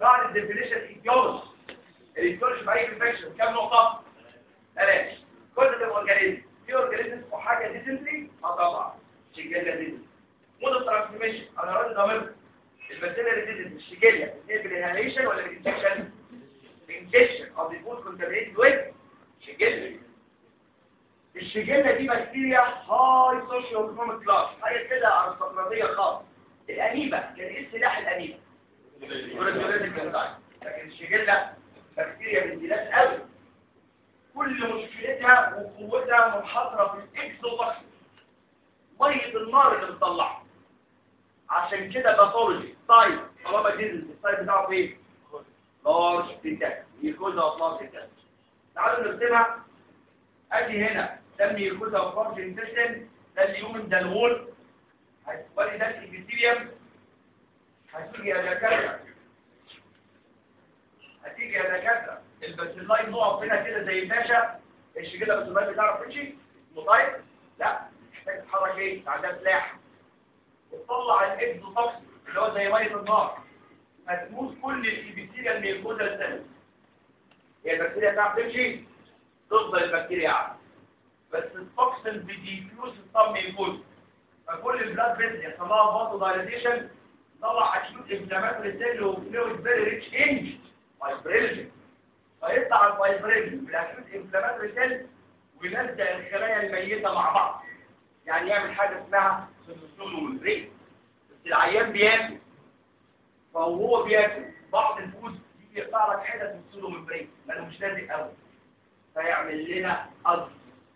بعد الديفينيشن ايديولوجي الايديولوجي في اي انفكشن كام نقطه ثلاثه كل ده اورجانيزم في اورجانيزم وحاجه ديسنتري اه طبعا شيجيلا ديسنتري مود ترانسفورميشن انا راجل ضامن البكتيريا ديسنتري الشيجيلا بتنقل بالانهاليشن ولا بالانجكشن انجكشن او بيكون كونتامينيتد ويز شيجيلا الشيجيلا دي بكتيريا هاي سوشيو ايكونوميك كلاس حاجه كده ارستقراطيه خالص الانيبا كان ايه سلاح الانيبا لكن الشيجيلا بكتيريا من بلاد قوي كل مشكلتها وقوتها منحصره في الاكسوتوكسين ميه النار اللي بتطلعها عشان كده باثولوجي طيب طالما دي السايد بتاعه ايه لارج بيتاك يكوزا اطلاق بيتاك تعالوا نرسمها ادي هنا دم يكوزا وفرج انتستين ده اليومن ده الغول ودي ده الابيثيليوم هتيجي يا دكاتره هتيجي يا دكاتره الباسيلاي نقف هنا كده زي الباشا ايش كده الباسيلاي بتعرف تمشي مطيب لا محتاج تتحرك ايه عندها سلاح وتطلع الاكزوتوكسين اللي هو زي ميه النار هتموت كل الابيثيليا الميكوزا السنه هي البكتيريا بتعرف تمشي تفضل البكتيريا قاعده بس التوكسين بيديفيوز الطم ميكوزا فكل البلاد فيزل يحصل لها فازو دايليتيشن طلع اكيوت انفلاماتوري سيل وفلويد فيري ريتش انج فايبريلجن فيطلع الفايبريلجن بالاكيوت انفلاماتوري سيل ويلزق الخلايا الميته مع بعض يعني يعمل حاجه اسمها سنسول ريت بس العيان بياكل فهو بياكل بعض الفود يجي يقطع لك حتت من السولو ممبرين لانه مش لازق قوي فيعمل لنا ألسر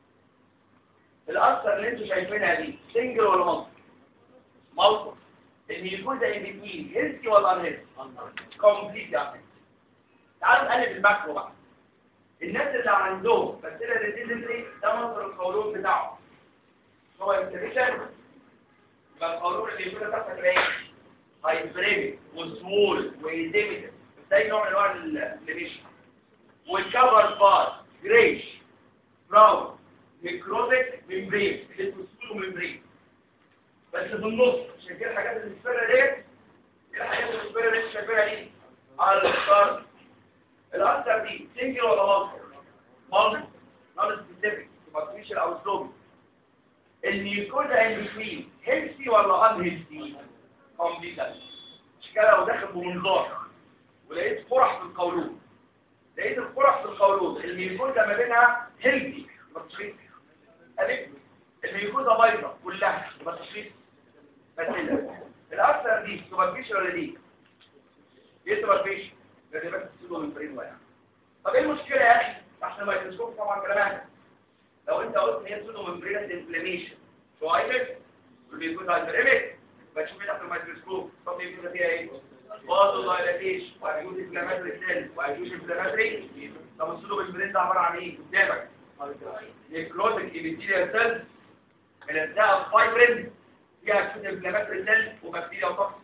الألسر اللي انتوا شايفينها دي سنجل ولا مالتي مالتي ان يكون زي الاثنين هيلثي ولا ان هيلثي كومبليت يعني تعالوا نقلب الماكرو بقى الناس اللي عندهم بكتيريا ريزيدنتري ده مصدر القولون بتاعه هو انفلاميشن يبقى القولون اللي يكون تحت ايه هايبريميك وسمول وإيديميتر ده نوع من انواع الانفلاميشن والكفر بار جريش براون نيكروتيك ممبرين اللي اسمه ممبرين بس في النص شايفين الحاجات اللي السفره ديت ايه الحاجات اللي السفره ديت شايفينها دي على الستار الأكثر دي سنجل ولا مالتي مالتي نون سبيسيفيك سوبرفيشال او سلوبي الميوكوزا ان بتوين هيلثي ولا ان هيلثي كومبليتال مش كده لو داخل بمنظار ولقيت قرح في القولون لقيت القرح في القولون الميوكوزا ما بينها هيلثي بتصفيق قالت الميوكوزا بيضاء كلها بتصفيق بس الاكثر دي سوبرفيشال ولا دي ايه سوبرفيشال لازم بس تسيبه من فريق واحد طب ايه المشكله يا اخي عشان ما يتشوف طبعا كلامك لو انت قلت ان هي سودو ممبرينس انفلاميشن شويه والبيكون هايبريميك بتشوف تحت الميكروسكوب طب يكون فيها ايه فازو دايلاتيشن وهيجوز انفلاماتوري سيل وهيجوز انفلاماتوري طب السودو ممبرين ده عباره عن ايه قدامك نيكروتيك ابيثيليال سيل ملزقه فايبرين فيها سودو انفلاماتوري سيل وبكتيريا وتوكسين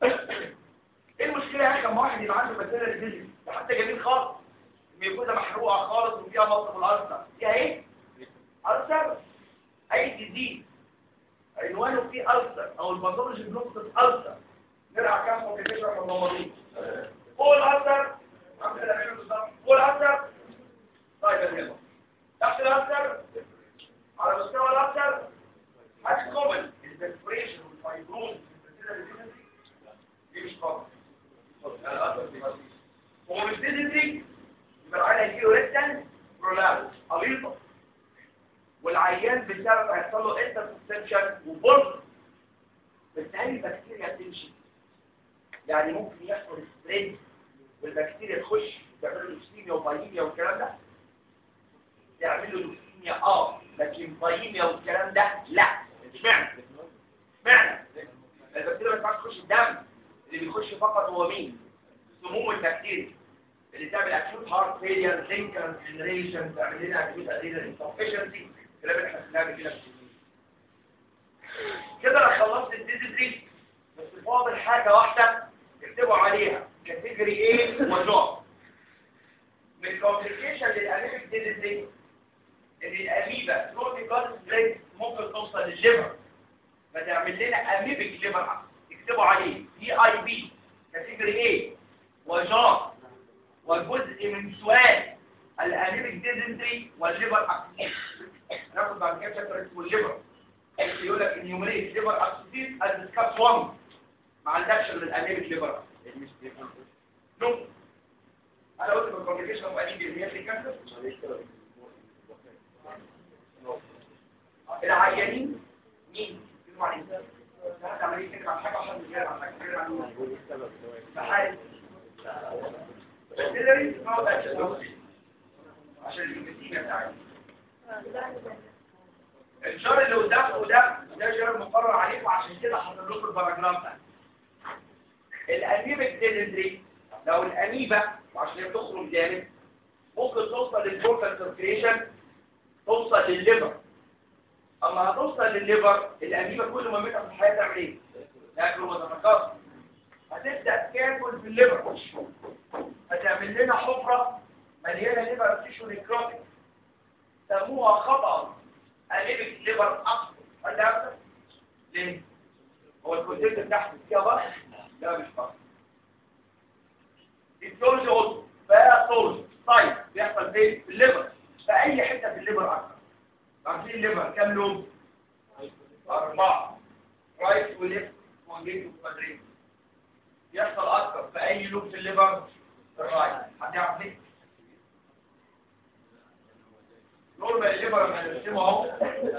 ايه المشكله يا اخي لما واحد يبقى عنده بكتيريا ريزيدنت ده حتى جميل خالص الميكوزا محروقه خالص وفيها مصر في الارض فيها ايه ألسر أي ديزيز عنوانه فيه ألسر أو الباثولوجي بنقطة ألسر نرجع كام كومبليكيشن في المواضيع فوق الألسر فوق الألسر طيب يا جماعة تحت الألسر على مستوى الألسر حاجة كومن الديسبريشن والفايبروز دي مش كومن هو مش ديزيزي يبقى العيان هيجيله ريكتال برولابس قليطه والعيان بسبب هيحصل له انترسبشن وبولس بالتالي البكتيريا بتمشي يعني ممكن يحصل سبريد والبكتيريا تخش تعمل له لوكيميا وبايميا والكلام ده يعمل له لوكيميا اه لكن بايميا والكلام ده لا اشمعنى اشمعنى البكتيريا ما ينفعش تخش الدم اللي بيخش فقط هو مين سموم البكتيريا اللي تعمل اكيوت هارت فيلير لينكر جنريشن تعمل لنا اكيوت ادرينال انسفشنسي الكلام اللي احنا خدناه كده كده انا خلصت الديزيزي بس فاضل حاجه واحده اكتبوا عليها كاتيجوري ايه ونوع من الكومبليكيشن للانيميك ديزيزي ان الاميبا بروتيكال ستريس ممكن توصل للليفر فتعمل لنا اميبك ليفر اكتبوا عليه دي اي بي كاتيجوري ايه وجار وجزء من سؤال الانيميك ديزنتري والليفر اكسيس ناخد بعد كده شابتر اسمه الليفر يقول لك انيومريت ليفر اكسيس الديسكاس 1 ما عندكش غير الانيميك ليفر نو انا قلت في الكوميونيكيشن اوف انيميك هي كانسر العيانين مين؟ بيقولوا عليه ده عمليه فكره عن حاجه عشان نتكلم عن حاجه نتكلم عن فحال السيلري اسمه ده عشان الجنسيه بتاعتي الشهر اللي قدامكم ده ده شهر مقرر عليكم عشان كده حاطط لكم الباراجراف ده الانيميك ديلندري لو الانيبا وعشان هي بتخرج جامد ممكن توصل للبورتال سيركيشن توصل للليفر اما هتوصل للليفر الانيبا كل ما متى في الحياه تعمل ايه؟ تاكل وتتكاثر هتبدا تاكل في الليفر هتعمل لنا حفره مليانه ليفر تيشو نيكروتيك سموها خطا انيميك ليفر اكتر هل ده ليه؟ هو الكونتنت بتاعته فيها بس؟ لا مش بس التولوجي قلت باثولوجي طيب بيحصل فين؟ في الليفر في اي حته في الليفر اكتر عارفين الليفر كام لون؟ أربعة رايت وليفت وانجيت وكوادرين يحصل أكتر في أي لوب في الليفر الرايت حد يعرف ليه؟ نورمال الليفر لما نرسمه أهو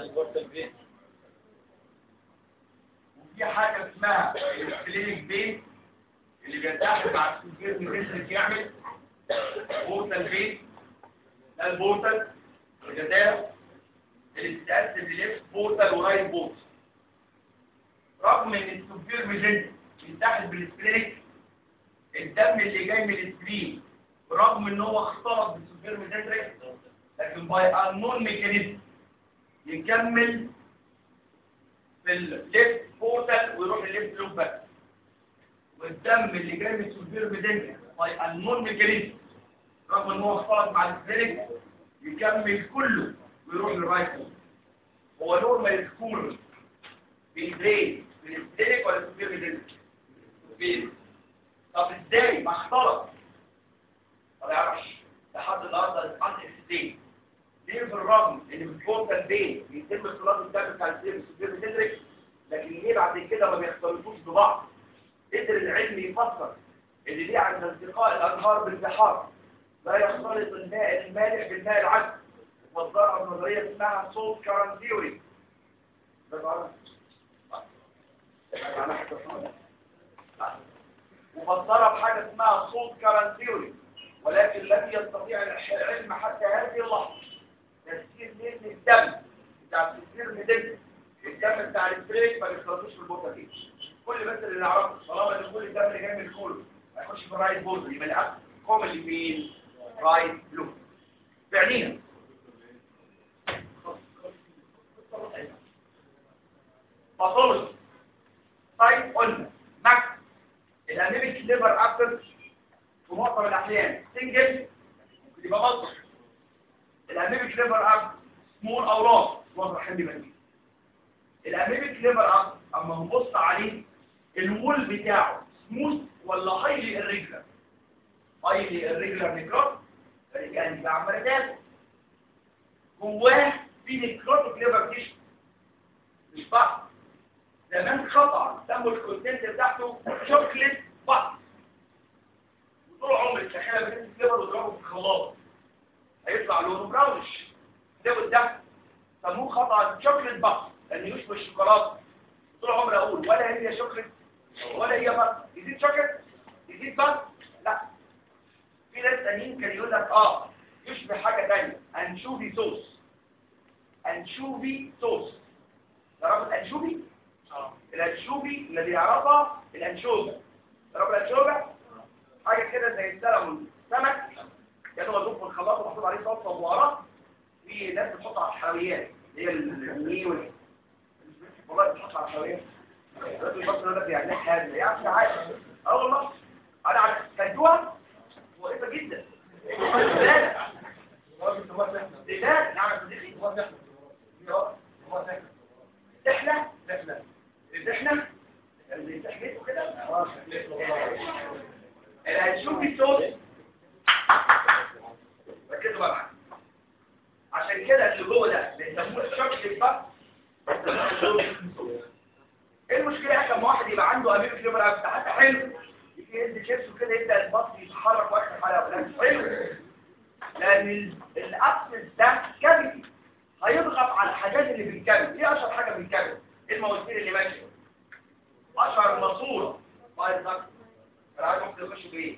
وفي حاجة اسمها الكلينيك بين اللي بيتحد مع السوفير ميزنتريك يعمل بورتال بين ده البورتال الجدارة اللي بتتقسم لليفت بورتال ورايت بورتال رغم ان السوفير ميزنتريك بيتحد بالسبلينيك الدم اللي جاي من السبلين برغم ان هو اختلط بالسوفير ميزنتريك لكن باي انون ميكانيزم يكمل في الليفت بورتال ويروح الليفت لوب بس والدم اللي جاي من السوفير ميزنتريك باي انون ميكانيزم رغم ان هو اختلط مع السبلينيك يكمل كله ويروح للرايت بورتال هو نورمال سكول بيدرين من السبلينيك ولا السوفير ميزنتريك فين طب ازاي ما اختلط ما يعرفش لحد النهارده عند الستين ليه بالرغم ان بالفورتال بين بيتم اختلاط الدم بتاع السير السوبر تدرك لكن ليه بعد كده ما بيختلطوش ببعض قدر العلم يفسر اللي ليه عند التقاء الانهار بالبحار لا يختلط الماء المالح بالماء العذب وظهر نظريه اسمها صوت كارن ثيوري ده بعرف انا حتى مفسرة بحاجة اسمها صوت كارن ثيوري ولكن لم يستطيع العلم حتى هذه اللحظة تفسير ليه الدم بتاع تفسير مدني الدم بتاع الستريك ما بيختلطوش في البوطة دي كل بس اللي نعرفه طالما ان كل الدم اللي جاي من الكولون هيخش في الرايت بوزر يبقى الأكل قوم اللي فين رايت بلو فعليا باثولوجي طيب قلنا ماكس الانيميك ليفر اكتر في معظم الاحيان سنجل ممكن يبقى مصدر الانيميك ليفر اكتر سمول او راس معظم الاحيان بيبقى كبير الانيميك ليفر اكتر اما نبص عليه الوول بتاعه سموث ولا هايلي الريجلر هايلي الريجلر نيكروت يعني يبقى عمال تاكل جواه في نيكروتيك ليفر تيشو مش بعض زمان خطأ سموا الكونتنت بتاعته شوكليت بط وطول عمر السخانه بتنزل ليفر وتضربه في الخلاط هيطلع لونه براونش ده والدم سموه خطأ شوكليت بط لان يشبه الشوكولاته طول عمري اقول ولا هي شوكليت ولا هي بط يزيد شوكليت يزيد بط لا في ناس تانيين كان يقول لك اه يشبه حاجه ثانيه انشوفي صوص انشوفي صوص تعرف الانشوفي الانشوبي الذي يعرفها الانشوبة تعرف الانشوبة حاجة كده زي السلمون سمك كانوا مضروب في الخلاط ومحطوط عليه صلصة وبهارات في ناس بتحط على الحلويات اللي هي الني وال والله بتحط على الحلويات الراجل المصري يقول لك يعني حاجة يا عم عادي اه والله انا على كلتوها كويسة جدا لا نعم صديقي احنا احنا اللي تحميته كده الهنشوف الصوت ركزوا بقى معايا عشان كده اللي جوه ده بيسموه الشوك البط ايه المشكله يا كم واحد يبقى عنده امير فيبر ابس حتى حلو يجي يهز كرسه كده يبدا البط يتحرك واحد حلقه ولا حلو لان الابسس ده كافيتي هيضغط على الحاجات اللي في الكبد ايه اشهر حاجه في الكبد ايه المواسير اللي ماشيه اشهر ماسوره فاير ضغط العيال ممكن يخشوا بايه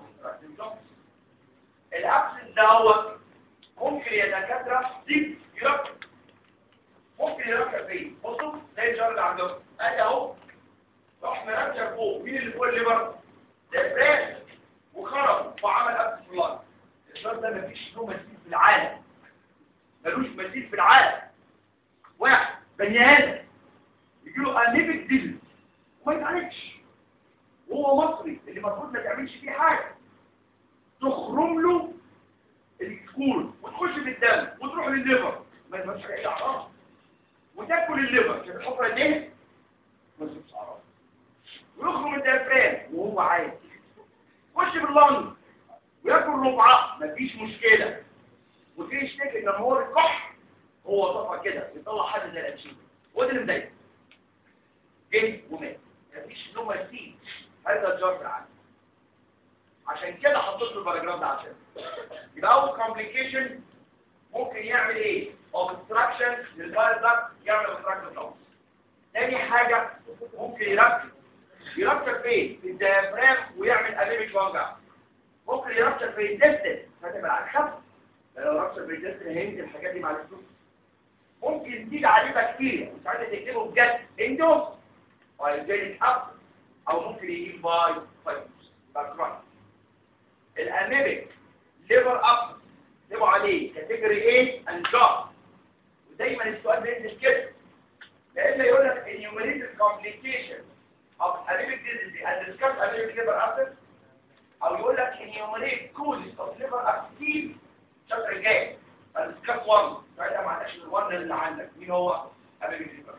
الابسس ده هو ممكن يا دكاتره دي يركب ممكن يركب فين بصوا زي الجار اللي عندهم ادي اهو راح مركب فوق مين اللي فوق الليبر ده فراش وخرب وعمل ابسس في الارض الجار ده مفيش له مثيل في العالم ملوش مثيل في العالم واحد بني ادم يجيله انيبك ديل وما يتعالجش وهو مصري اللي المفروض ما تعملش فيه حاجه تخرم له السكول وتخش في الدم وتروح للليفر ما يبقاش اي اعراض وتاكل الليفر عشان الحفره دي ما تبقاش اعراض ويخرم الديافرام وهو عادي يخش باللنج وياكل ربعه مفيش مشكله وفي يشتكي ان هو الكح هو طفى كده يطلع حد زي الانشيد وده اللي مضايقه جه ومات مفيش له مثيل هذا الجار في العالم عشان كده حطيت له الباراجراف ده عشان يبقى اول كومبليكيشن ممكن يعمل ايه اوبستراكشن للفايروس ده يعمل اوبستراكشن خالص تاني حاجه ممكن يركب يركب فين في الديافرام ويعمل انيميك وجع ممكن يركب في الدستن فتبقى على الخف لو ركب في الدستن هينزل الحاجات دي مع الفلوس ممكن تيجي عليه بكتيريا مش عايز تكتبه بجد اندوس بايوجينيك اب او ممكن يجيب باي فايروس باكراين الانيميك ليفر اب اكتبوا عليه كاتيجوري ايه انجاب ودايما السؤال بينزل كده لان يقول لك enumerated complication of anemic disease and discuss anemic liver abscess او يقول لك enumerate causes of liver abscess الشابتر الجاي and discuss one ساعتها ما عندكش الون اللي عندك مين هو anemic liver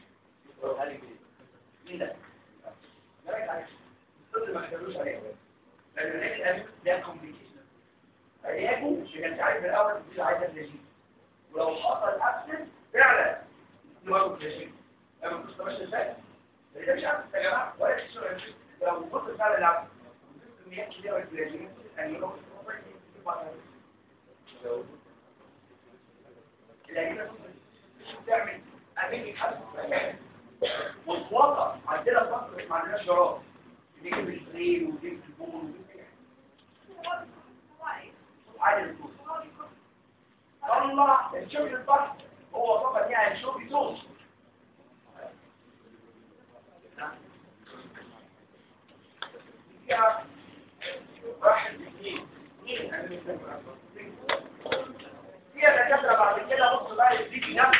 مين ده؟ مالك عليك الطفل ما كتبوش عليه لان الانيميك ده complication علاجه مش كانت عارف من الاول دي عايزه تلاجين ولو حصل ابسن فعلا نمر تلاجين لما كنت ماشي ازاي ده مش عارف يا جماعه ولا تشتغل لو بص فعلا العب كميات كبيره من التلاجين يعني لو العينه تعمل امين حد وتوقع عندنا فقر ما عندناش جرام نجيب الفريل ونجيب البول عدد الفلوس طلع الشغل الضغط هو فقط يعني شغل صوت فيها واحد اثنين فيها دكاترة بعد كده بص بقى يديكي نفس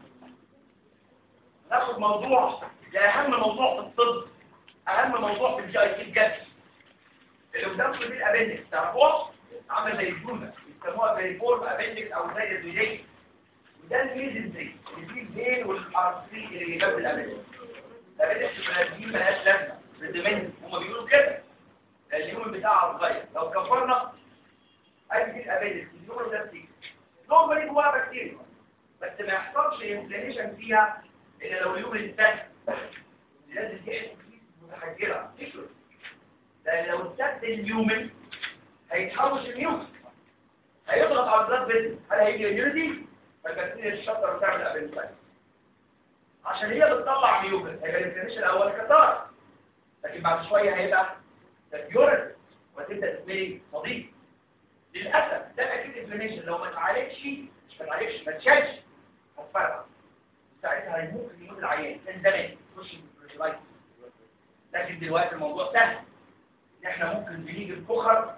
ناخد موضوع ده اهم موضوع في الطب اهم موضوع في الجي اي تي بجد اللي قدامكم دي الابندكس تعرفوها عامله زي الجوزه يسموها بريفورم ابندكس او زي الزوجيه وده الميزنتري اللي فيه البين والارتري اللي بيجاب الابندكس الابندكس البنادمين ملهاش لازمه بالدمن هم بيقولوا كده اليوم بتاعها صغير لو كبرنا ادي الابندكس اليوم ده بتيجي نورمالي جواها بكتيريا بس ما يحصلش انفلاميشن فيها الا لو اليوم انتهى لازم دي حته متحجره تشرب لان لو اتسد اليومن هيتحوش الميوت هيضغط على البلاد فيزل هل هيجي اليونيتي فالبكتيريا الشطر بتعمل ابنسايد عشان هي بتطلع ميوبل هيبقى الانفلاميشن الاول كتار لكن بعد شويه هيبقى تفيورن وتبدا تتملي صديق للاسف ده اكيد انفلاميشن لو ما اتعالجش مش ما اتعالجش ما اتشالش هتفرق ساعتها هيموت الميوت العيان كان زمان تخش في لكن دلوقتي الموضوع سهل ان احنا ممكن بنيجي بكخر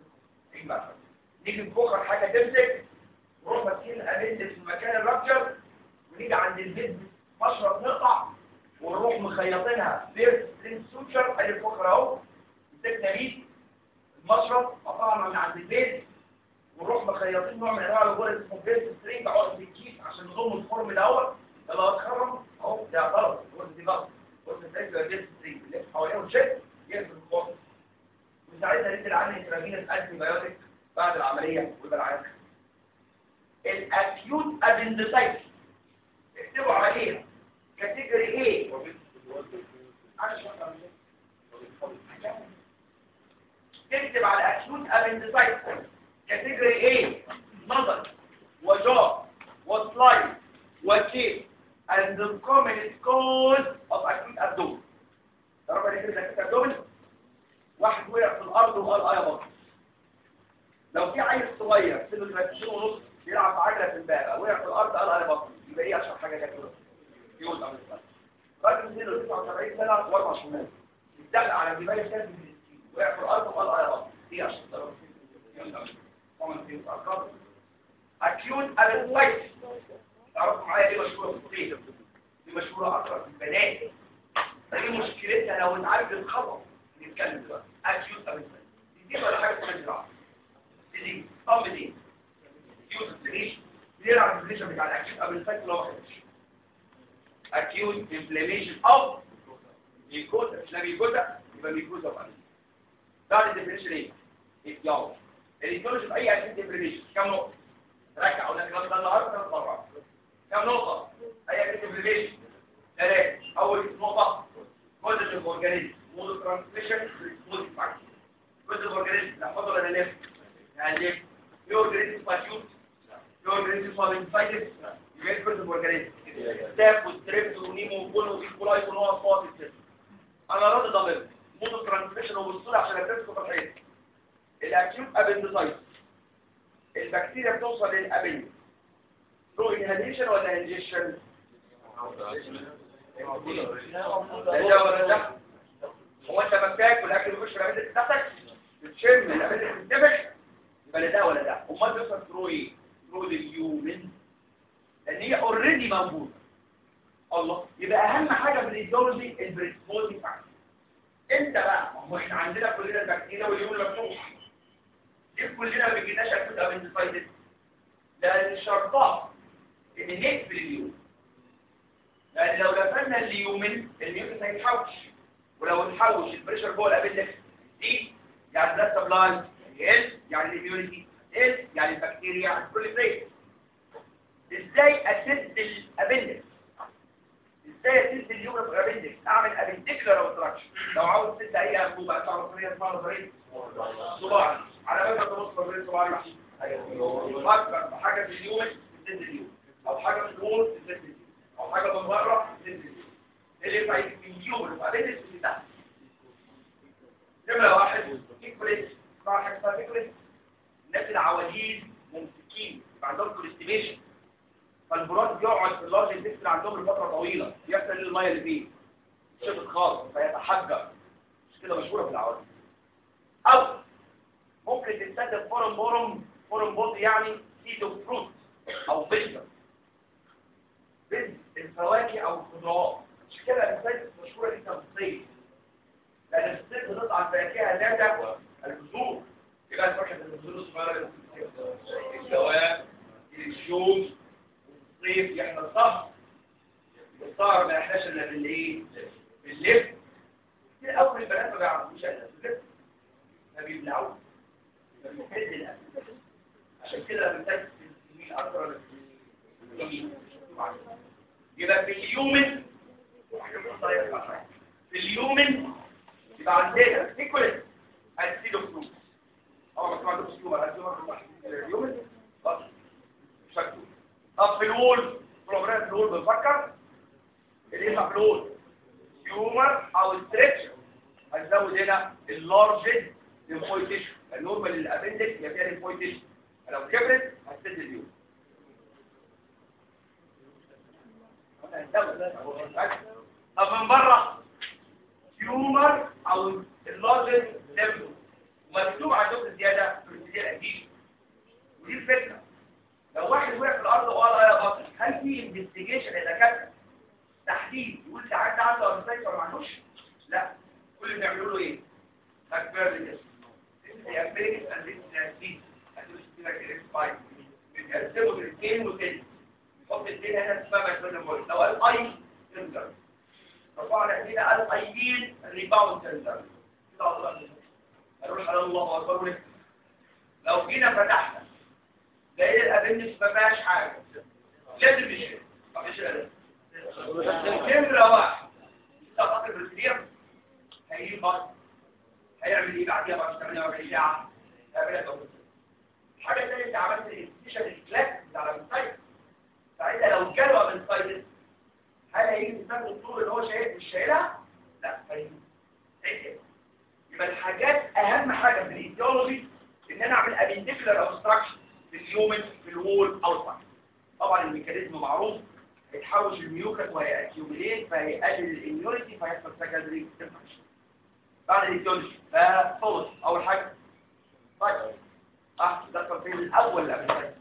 نيجي بكخر حاجه تمسك نروح ماسكين الابندكس في مكان الرابتشر ونيجي عند البيت مشرط نقطع ونروح مخيطينها بيرس سليم سوتشر ادي الفقره اهو مسكنا بيه المشرط قطعنا من عند البيت ونروح مخيطين نوع من انواع الغرز اسمه بيرس سترينج عقد الكيس عشان نضم الفورم الاول يلا اتخرم اهو ده غلط الغرز دي غلط الغرز سترينج بيبقى بيرس سترينج اللي حواليه شد يقفل الفورم وساعتها ندي العين انترافينس انتي بايوتيك بعد العمليه ويبقى العيان الاكيوت ابندسايتس اكتبوا عليها كاتيجوري ايه تكتب على اكيوت ابندسايتس كاتيجوري ايه نظر وجاء وسلايد وشيب and the commonest cause of acute abdomen تعرف يعني كده acute abdomen واحد وقع في الارض وقال اه يا بطل لو في عيل صغير سنه 30 ونص بيلعب في عجله في الباب وقع في الارض قال اه يا بطل يبقى ايه اشهر حاجه كده يقول اه راجل سنه 79 سنه واربع شهور اتدخل على جبال الشمس من السين وقع في الارض وقال اه يا بطل دي اشهر acute appendicitis تعرفوا معايا دي مشهوره في الصين دي مشهوره اكتر في البنات دي مشكلتها لو اتعالج الخطا نتكلم دلوقتي acute appendicitis دي ولا حاجه اسمها جراحه دي دي طب دي acute inflammation دي الريفليشن بتاع الاكيوت appendicitis اللي هو ما خدش acute inflammation of mucosa لا mucosa يبقى mucosa بقى ده الديفينيشن ايه؟ يلا الانتولوجي في اي اكيد انفلاميشن كم نقطه رجع اقول لك ده النهارده ثلاث مرات كم نقطه اي اكيد انفلاميشن ثلاث اول نقطه كود الاورجانيزم مود ترانسميشن مود فاكتور كود الاورجانيزم لا فضل ولا لف يعني في اورجانيزم فاكيوت في اورجانيزم فالنفايتس يبقى كود الاورجانيزم ستاف وستريبت ونيمو وبولو وبيكولاي ونوع فاضي انا راضي ضامن مود ترانسميشن وبالصوره عشان ادرسكم في الحياه الاكيوت ابندسايتس البكتيريا بتوصل للابند ثرو انهاليشن ولا انجكشن لا ولا لا هو انت مكاك والاكل بيخش في الابند بتاعتك بتشم الابند بتتنفخ يبقى لا ده ولا ده امال بيوصل ثرو ايه ثرو اليومن لان هي اوريدي موجوده الله يبقى اهم حاجه في الايديولوجي البريسبوزي فاكتور انت بقى ما هو احنا عندنا كلنا البكتيريا واليوم مفتوح ليه كلنا ما بيجيناش اكيد ابندسايتس لان الشرطات ان نقفل اليوم لان لو قفلنا اليومن اليومن هيتحوش ولو اتحوش البريشر جوه الابندكس دي يعني ده سبلاي يقل يعني الاميونيتي يقل يعني البكتيريا هتبروليفريت ازاي اسد الابندكس ازاي اسد اليوم في الابندكس اعمل ابندكلر اوبستراكشن لو عاوز تسد اي انبوبه هتعمل طريقه اسمها نظريه صباعي على مدى تبص نظريه صباعي فكر حاجه في اليوم تسد اليوم او حاجه في الوول تسد اليوم او حاجه من بره تسد اليوم اللي ينفع في اليوم الابندكس اللي تحت نمره واحد ايكوليت اسمها حاجه اسمها ايكوليت الناس العواجيز ممسكين يبقى عندهم كوليستيميشن فالبراز بيقعد في اللارج انتستين عندهم لفتره طويله يحصل الميه اللي فيه شفت خالص فيتحجر مش كده مشهوره في العوالم او ممكن تستخدم فورم بورم فورم بوز يعني سيدو فروت او بيزر بيز الفواكه او الخضروات مش كده الانسان مشهوره جدا في الصيف لان في الصيف بتطلع الفواكه ذات البذور يبقى الفاكهه البذور الصغيره الجواب الشوم الصيف يحمل الصهر الصهر ما يحلاش الا بالايه باللف كتير اول البنات ما بيعرفوش الا باللف ما بيبلعوش ما بيحد الاسد عشان كده بنتاج السنين اكتر ولا السنين يبقى في اليومن في اليومن يبقى عندنا سيكوليت هتسيدو فلوس اول ما تسمع عندكم سيكوليت هتسيدو اليومن بس شكله طب في الول بروجرام في الول بنفكر اللي يطلع في الول هيومر او ستريتش هنزود هنا اللارج للفويتيشن النورمال للابندكس يبقى فيها للفويتيشن لو كبرت هتسد اليوم طب من بره هيومر او اللارج ليفل مكتوب عندكم زياده في الزياده اكيد ودي الفكره لو واحد وقع في الارض وقال يا بطل هل في انفستيجيشن اذا كان تحديد يقول ساعات عنده اورسايت ولا ما عندوش لا كل اللي بيعملوا له ايه اكبر للجسم دي ابيريك اند دي سيستم هتقول كده كده سبايك بيقسموا الاثنين وكده يحط الاثنين هنا اسمها مجموعه المول لو قال اي سنتر رفعنا ايدينا قال ايدين ريباوند سنتر كده قالوا نقول حلال الله اكبر ونفتح لو جينا فتحنا لقينا الابندكس ما فيهاش حاجه لازم يشيل طب يشيل الكاميرا واحد يستقبل بالكلير هيجي بس هيعمل ايه بعديها بعد 48 ساعه هيعملها توصيل الحاجه الثانيه انت عملت الاستيشن الكلاس بتاع السايت ساعتها لو جاله من السايت هل هيجي يستخدم الطول اللي هو شايل مش شايلها؟ لا هيجي يبقى الحاجات اهم حاجه في الايديولوجي ان انا اعمل ابنديكولار اوبستراكشن في الهيومن في الوول اوتسايد طبعا الميكانيزم معروف هيتحوش الميوكس وهيأكيوميليت فهيقلل الاميونيتي فهيحصل سكندري انفكشن بعد الايديولوجي فصوت اول حاجه طيب اه ده فين الاول اللي قبل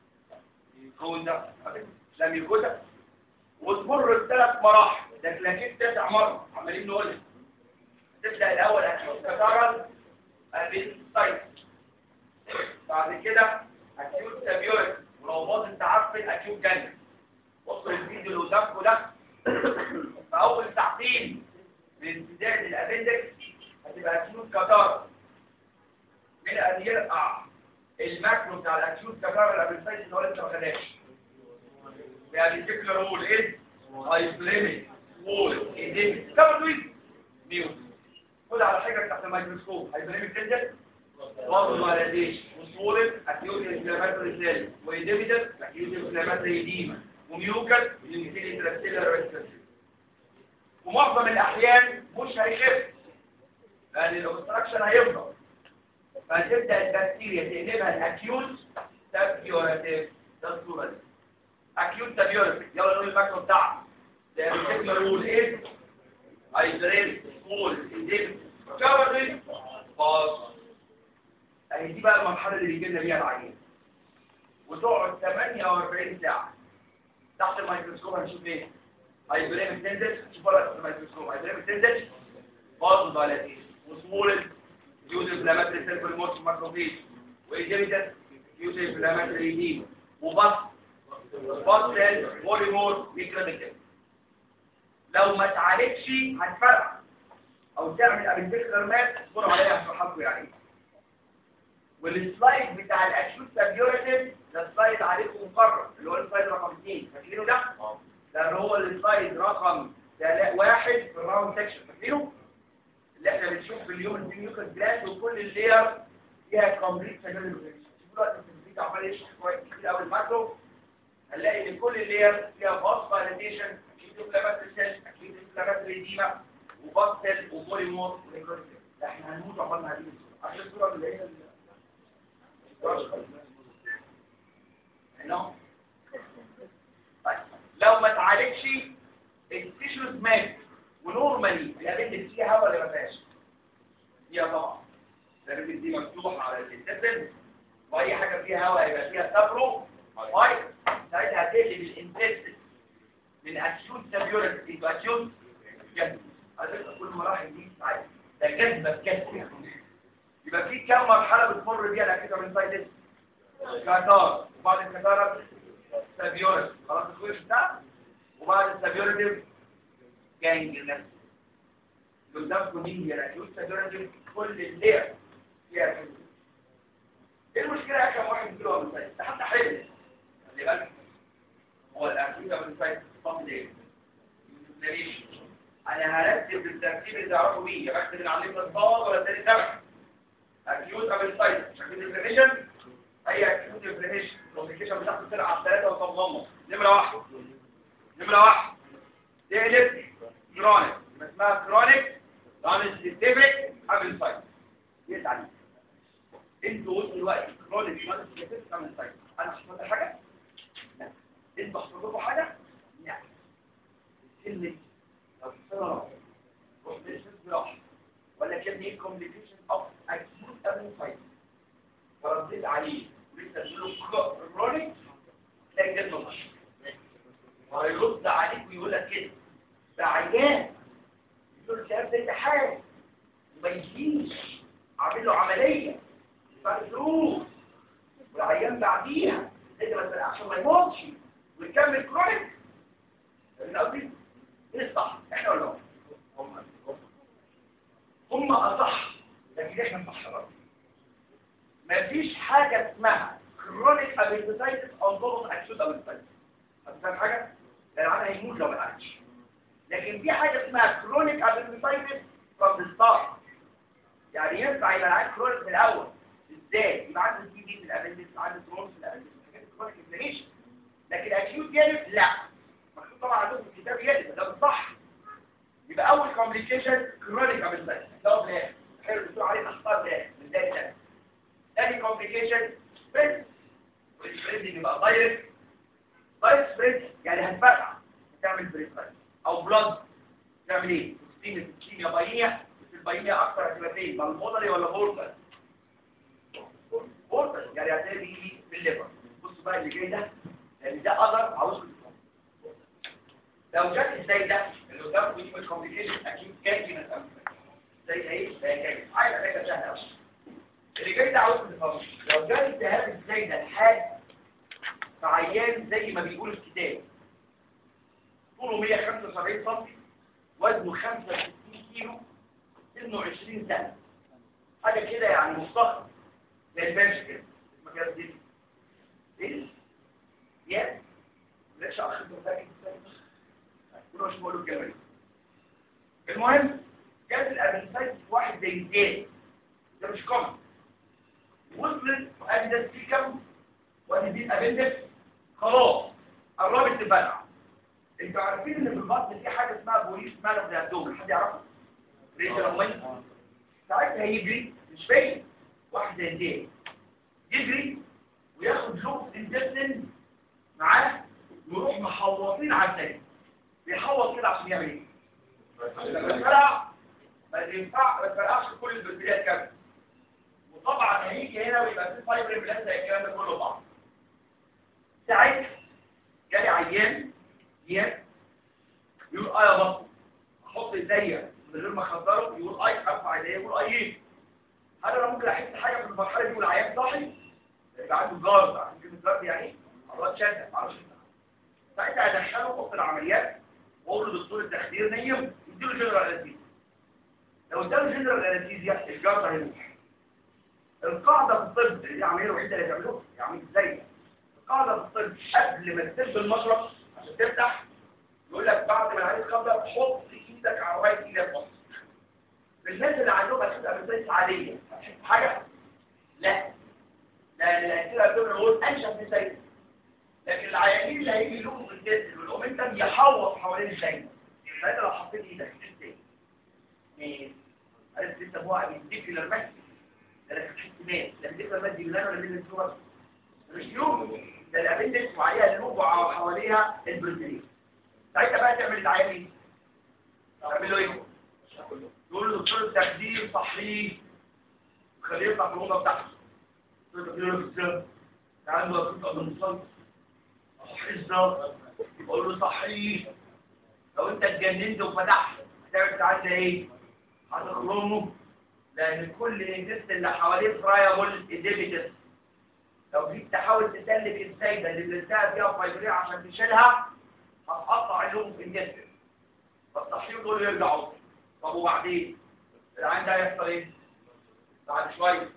يكون ده لم يكون وتمر بثلاث مراحل ده كلاكيت تسع مرة عمالين نقول تبدأ الأول أكيوت كتارل بالسايت بعد كده أكيوت سابيوريك ولو باظ التعفن أكيوت جنة بصوا الفيديو اللي قدامكم ده في أول ساعتين من بداية الأبندكس هتبقى أكيوت كتارل من أن يرقع الماكرو بتاع الأكيوت كتارل الأبندكس اللي هو لسه ما خدهاش يعني الفكرة رول ايه هايبليميك وول ايديميك كما تريد نيوت خد على حاجة تحت الميكروسكوب هايبليميك تنزل برضه ما لديش وصولت اكيوت انفلاماتوري سيل وايديميتر اكيوت انفلاماتوري ايديما وميوكل يمكن انترستيلر ريسترسيل ومعظم الاحيان مش هيخف لان الاوبستراكشن هيفضل فتبدا البكتيريا تقلبها الاكيوت تابيوراتيف ده الصوره دي اكيوت تابيوريك يلا نقول الماكرو بتاعها ده بيتكلم رول ايه هيدريل سمول ايديم كفري باص اهي دي بقى المرحله اللي بيجي لنا بيها العيان وتقعد 48 ساعه تحت الميكروسكوب هنشوف ايه هيدريل تنزل شوف ولا تحت الميكروسكوب هيدريل تنزل باص دايلاتيشن وسمول يوز انفلاماتري سيل في الموت ماكروفيج وايديميتس يوز انفلاماتري ايديم وبص بطل بوليمور ميكروبيكال لو ما اتعالجش هتفرق او تعمل ابندكلر مات اصبروا عليها هشرح لكم يعني والسلايد بتاع الاكيوت سابيوريتيف ده سلايد عليكم مقرر اللي هو السلايد رقم 2 فاكرينه ده؟ ده هو السلايد رقم واحد في الراوند سكشن فاكرينه؟ اللي احنا بنشوف في اليوم البيوكس جلاس وكل اللير فيها كومبليت سابيوريتيف شوفوا دلوقتي التنفيذ عمال يشرح كويس كتير قوي الماكرو هنلاقي ان كل اللير فيها باص فاليديشن اكيد انفلاماتوري سيل اكيد انفلاماتوري ايديما وباستل وبوليمور ونيكروتيك احنا هنموت عقبال ما هنجيب الصوره عشان الصوره اللي هي هنا طيب لو ما اتعالجش التيشوز مات ونورمالي الابند فيها هواء ولا ما فيهاش؟ فيها طبعا الابند دي مفتوحه على الانتستين واي حاجه فيها هواء يبقى فيها سابرو طيب ساعتها هتقلب الانتستين من اكيوت سابيوريك الى اكيوت جذب على فكره كل مراحل دي ساعات ده جذبه بجد يعني يبقى في كام مرحله بتمر بيها الاكيوت انسايتس كاتار وبعد الكاتار سابيوريك خلاص الكويس ده وبعد السابيوريك جانجلس قدامكم دي هي الاكيوت سابيوريك كل الليل فيها كده ايه المشكله يا كام واحد يجيله انسايتس ده حتى حلو خلي بالك هو الاكيوت انسايتس طب ايه ليش انا هرتب بالترتيب اللي تعرفوا بيه يا بكتب العمليه الصاد ولا الثاني سبع اكيوت ابيسايت شكل الانفلاميشن اي اكيوت انفلاميشن الكومبليكيشن بتاعته بتلعب على ثلاثه وتنضم نمره واحد نمره واحد تقلب كرونيك اسمها كرونيك رامز سيستميك ابيسايت يسعى انتوا وصلوا دلوقتي كرونيك رامز سيستميك ابيسايت انا حصلت حاجه لا انتوا حصلت لكم حاجه لا كلمه لو صار روح بالجراحه ولا كان ايه كومبليكيشن اوف اكيوت ابيسايت فرديت عليه ولسه تقول له كرونيك تلاقي جد مش وهيرد عليك ويقول لك كده ده عيان يقول له ده انت حاجه ما يجيش عامل له عمليه فلوس والعيان بعديها انت ما تلقاش ما يموتش ويكمل كرونيك فاهم قصدي؟ ايه الصح؟ احنا ولا هم؟ هم اصح لكن احنا مصحرات مفيش حاجة اسمها كرونيك ابيتايتس او ضغط اكسود ابيتايتس هتفهم حاجة؟ لان انا هيموت لو ما قعدش لكن في حاجة اسمها كرونيك ابيتايتس from the start يعني ينفع يبقى العيان كرونيك من الاول ازاي؟ يبقى عنده سي دي في الابندكس عنده ترونس في الابندكس حاجات كرونيك انفلاميشن لكن اكيوت جالب لا مكتوب طبعا عندهم في الكتاب جالب ده بالصح يبقى اول كومبليكيشن كرونيك ابندكس ده في الاخر حلو بتقول عليه اخطاء ده من ده لده تاني كومبليكيشن سبريد والسبريد يبقى دايركت دايركت سبريد يعني هتفرقع تعمل بريد او بلاد تعمل ايه؟ ستيم الكيمياء باينه بس الباينه اكتر هتبقى فين؟ بالمودري ولا بورتال؟ بورتال يعني هتلاقي بيجي في الليفر بصوا بقى اللي جاي ده لان ده قدر عاوزكم لو جت ازاي ده اللي قدامكم دي الكومبليكيشن اكيد كان في مثلا زي ايه؟ زي كده حاجه حاجه سهله قوي اللي جاي ده عاوزكم تفهموا لو جت التهاب ازاي ده الحاد في عيان زي ما بيقول الكتاب طوله 175 سم وزنه 65 كيلو سنه 20 سنة حاجة كده يعني مستخدم زي البنش كده اسمها كده دي ايه؟ يا ليش اخر مفاجئ كله مش بقوله الجمالي المهم جات الابنسايت واحد زي التاني ده مش كومن وصلت ادي ده السيكم وادي دي الابندكس خلاص قربت تبلع انتوا عارفين ان في البطن في حاجه اسمها بوليس مالك ده الدوم حد يعرفها ريش الامين ساعتها يجري مش باين واحد زي التاني يجري وياخد لوب انتستين معاه ويروح محوطين على الثاني بيحوط كده عشان يعمل ايه؟ لما يفرقع ما ينفع ما يفرقعش كل البكتيريا كامله وطبعا هيجي هنا ويبقى في فايبر بلاد زي الكلام ده كله بعض ساعتها جالي عيان عيان يقول اه يا بطل احط ايديا من غير ما اخدره يقول اي ارفع ايديا يقول اي ايه هل انا ممكن احس حاجه في المرحله دي والعيان صاحي يبقى عنده جارد عارفين كلمه جارد يعني ايه؟ الله شدة معرفش ساعتها ادخله اوضه العمليات واقول له دكتور التخدير نيم يديله جنرال انستيزيا لو اداله جنرال انستيزيا الجارد هيروح القاعده في الطب اللي العمليه الوحيده اللي بيعملوها يعني ازاي القاعده في الطب قبل ما تسد المشرط عشان تفتح يقول لك بعد ما العيان يتخبط حط ايدك على رايه ايدك بص الناس اللي عندهم اسئله ابيض عاديه هتحس حاجه لا لان الاسئله ابيض الغول انشف من سيد لكن العيانين اللي هيجي لهم في الجسم والاومنتم يحوط حوالين الشيء فانت لو حطيت ايدك تحس ايه عرفت انت هو بيديكولار ماسك ده لك تحس مات ده بيديكولار ماسك يونان ولا بيديكولار صور مش يوم ده الابندكس وعليها اللوب وحواليها البروتين ساعتها بقى تعمل العيان ايه؟ تعمل له ايه؟ يقول له دكتور التخدير صحيح خليه يطلع في الاوضه بتاعته يقول له السم عنده قطعه من الصلب حزه يقول له صحيح لو انت اتجننت وفتحت هتعمل ساعتها ايه؟ هتخرمه لان كل الانجست اللي حواليه فرايبل اديبيتس لو جيت تحاول تسلك السيده اللي بنلتها فيها فايبريه عشان تشيلها هتقطع لهم في الجسم فالصحيح دول يرجعوا طب وبعدين العين ده هيحصل ايه بعد شويه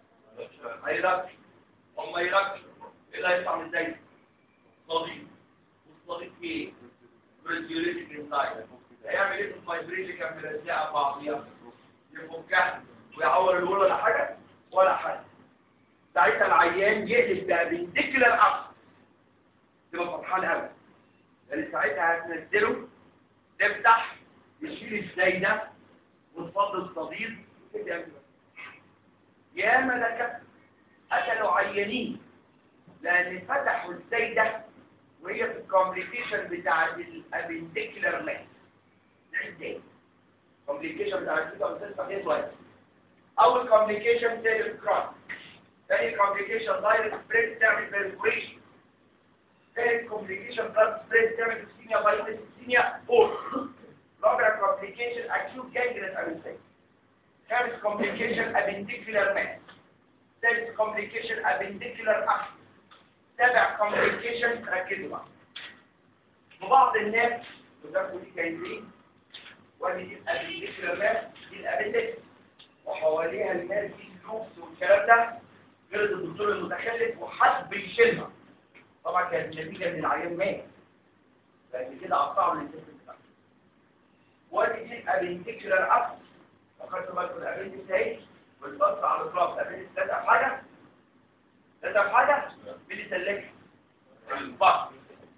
هيركش هم يركش ايه اللي هيطلع من زي صديق والصديق ايه بريديوليتيك انسايد هيعمل ايه في الفايبرين اللي كان ملزقه بعضيها يفكها ويعور الولا ولا حاجه ولا حاجه ساعتها العيان يقلب بابنديكولار اب تبقى فرحان قوي لان ساعتها هتنزله تفتح يشيل الزايدة وتفضل الصديد يا ملكة قتلوا عيانين لأن فتحوا الزايدة وهي في الكومبليكيشن بتاع الابنديكولار لاس ازاي؟ كومبليكيشن بتاع الابنديكولار أول كومبليكيشن سيل كرون ثاني كومبليكيشن دايركت سبريد تعمل بيرفوريشن ثالث كومبليكيشن بلاد سبريد تعمل سكينيا بايتس سكينيا فور رابع complication acute gangrenous appendicitis خامس complication appendicular mass سادس complication appendicular acne سابع complication ركزوا بقى وبعض الناس وده دي جايزين ودي دي الابنديكولار ماس دي الابندكس وحواليها الناس دي فلوس والكلام ده غير الدكتور المتخلف وحد بيشيلها طبعا كانت النتيجه ان العيان مات لان كده قطعوا الانتستين بتاعته وادي دي الابنتكشرال ابس فكرت بالكم الابنتكس اهي والبص على الاطراف الابنتكس ثلاثه في حاجه ثلاثه في حاجه مين اللي سلكها البص